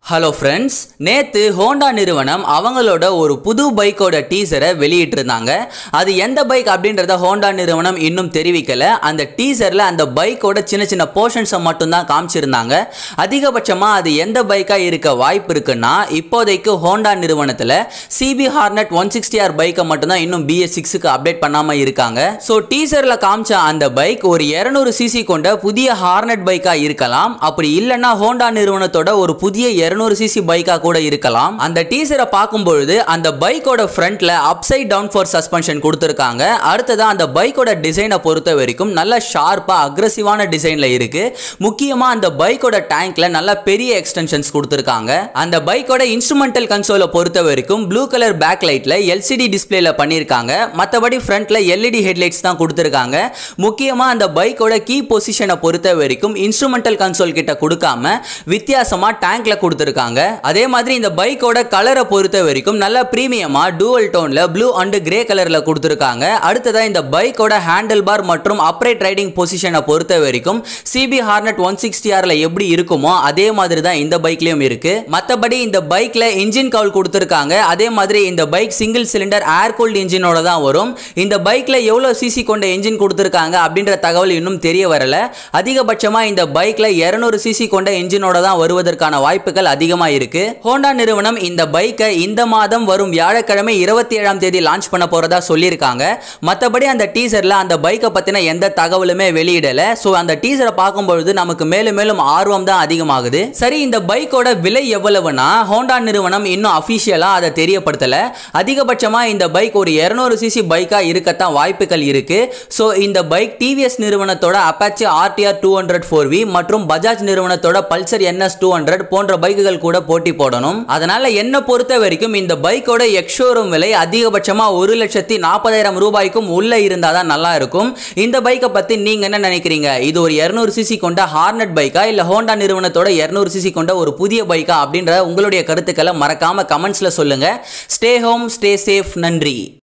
hello friends நேத்து Honda நிறுவனம் அவங்களோட ஒரு புது பைக்கோட டீசரை வெளியிட்டிருந்தாங்க அது எந்த பைக் அப்படின்றத ஹோண்டா நிறுவனம் இன்னும் தெரிவிக்கல அந்த டீசரில் அந்த பைக்கோட சின்ன சின்ன போர்ஷன்ஸை மட்டும்தான் காமிச்சிருந்தாங்க அதிகபட்சமாக அது எந்த பைக்காக இருக்க வாய்ப்பு இருக்குன்னா இப்போதைக்கு ஹோண்டா நிறுவனத்தில் CB Hornet one sixty R பைக்கை மட்டும்தான் இன்னும் பிஎஸ் சிக்ஸுக்கு அப்டேட் பண்ணாமல் இருக்காங்க ஸோ டீசரில் காமிச்ச அந்த பைக் ஒரு இரநூறு சிசி கொண்ட புதிய ஹார்னட் பைக்காக இருக்கலாம் அப்படி இல்லைன்னா ஹோண்டா நிறுவனத்தோட ஒரு புதிய இருநூறு சிசி பைக்கா கூட இருக்கலாம் அந்த டீசரை பார்க்கும் பொழுது அந்த பைக்கோட ஃப்ரண்ட்ல அப்சைட் டவுன் ஃபோர் சஸ்பென்ஷன் கொடுத்துருக்காங்க அடுத்ததா அந்த பைக்கோட டிசைனை பொறுத்த வரைக்கும் நல்ல ஷார்ப்பா அக்ரஸிவான டிசைன்ல இருக்கு முக்கியமா அந்த பைக்கோட டேங்க்ல நல்ல பெரிய எக்ஸ்டென்ஷன்ஸ் கொடுத்துருக்காங்க அந்த பைக்கோட இன்ஸ்ட்ருமெண்டல் கன்சோலை பொறுத்த வரைக்கும் ப்ளூ கலர் பேக் லைட்ல எல்சிடி டிஸ்பிளேல பண்ணியிருக்காங்க மற்றபடி ஃப்ரண்ட்ல எல்இடி ஹெட்லைட்ஸ் தான் கொடுத்துருக்காங்க முக்கியமா அந்த பைக்கோட கீ பொசிஷனை பொறுத்த வரைக்கும் இன்ஸ்ட்ருமெண்டல் கன்சோல் கிட்ட கொடுக்காம வித்தியாசமா டேங்க்ல கொடுத்துருக்காங்க அதே மாதிரி இந்த பைக்கோட கலரை பொறுத்த வரைக்கும் நல்ல பிரீமியமா டூவல் டோன்ல ப்ளூ அண்ட் கிரே கலர்ல கொடுத்துருக்காங்க அடுத்ததா இந்த பைக்கோட ஹேண்டில் பார் மற்றும் அப்ரைட் ரைடிங் பொசிஷனை பொறுத்த வரைக்கும் சிபி ஹார்னட் ஒன் சிக்ஸ்டி ஆர்ல எப்படி இருக்குமோ அதே மாதிரி தான் இந்த பைக்லயும் இருக்கு மற்றபடி இந்த பைக்ல இன்ஜின் கவுல் கொடுத்துருக்காங்க அதே மாதிரி இந்த bike single cylinder air cooled இன்ஜினோட தான் வரும் இந்த பைக்ல எவ்வளவு சிசி கொண்ட இன்ஜின் கொடுத்துருக்காங்க அப்படின்ற தகவல் இன்னும் தெரிய வரல அதிகபட்சமா இந்த பைக்ல 200 சிசி கொண்ட இன்ஜினோட தான் வருவதற்கான வாய்ப்புகள் அதிகமா இருக்கு ஹோண்டா நிறுவனம் இந்த பைக்கை இந்த மாதம் வரும் வியாழக்கிழமை இருபத்தி ஏழாம் தேதி லான்ச் பண்ண போறதா சொல்லியிருக்காங்க மற்றபடி அந்த டீசர்ல அந்த பைக்கை பத்தின எந்த தகவலுமே வெளியிடல ஸோ அந்த டீசரை பார்க்கும் பொழுது நமக்கு மேலும் மேலும் ஆர்வம் தான் அதிகமாகுது சரி இந்த பைக்கோட விலை எவ்வளவுனா ஹோண்டா நிறுவனம் இன்னும் அஃபிஷியலா அதை தெரியப்படுத்தல அதிகபட்சமா இந்த பைக் ஒரு 200 சிசி பைக்கா இருக்கத்தான் வாய்ப்புகள் இருக்கு ஸோ இந்த பைக் டிவிஎஸ் நிறுவனத்தோட Apache RTR two hundred four V மற்றும் பஜாஜ் நிறுவனத்தோட பல்சர் என்எஸ் டூ ஹண்ட்ரட் போன்ற பைக்குகள் கூட போட்டி போடணும் அதனால என்ன பொறுத்த வரைக்கும் இந்த பைக்கோட எக்ஷோரூம் விலை அதிகபட்சமா ஒரு லட்சத்தி நாற்பதாயிரம் ரூபாய்க்கும் உள்ள இருந்தா தான் நல்லா இருக்கும் இந்த பைக்கை பத்தி நீங்க என்ன நினைக்கிறீங்க இது ஒரு 200 சிசி கொண்ட ஹார்னட் பைக்கா இல்ல ஹோண்டா நிறுவனத்தோட 200 சிசி கொண்ட ஒரு புதிய பைக்கா அப்படின்ற உங்களுடைய கருத்துக்களை மறக்காம கமெண்ட்ஸ்ல சொல்லுங்க ஸ்டே ஹோம் ஸ்டே சேஃப் நன்றி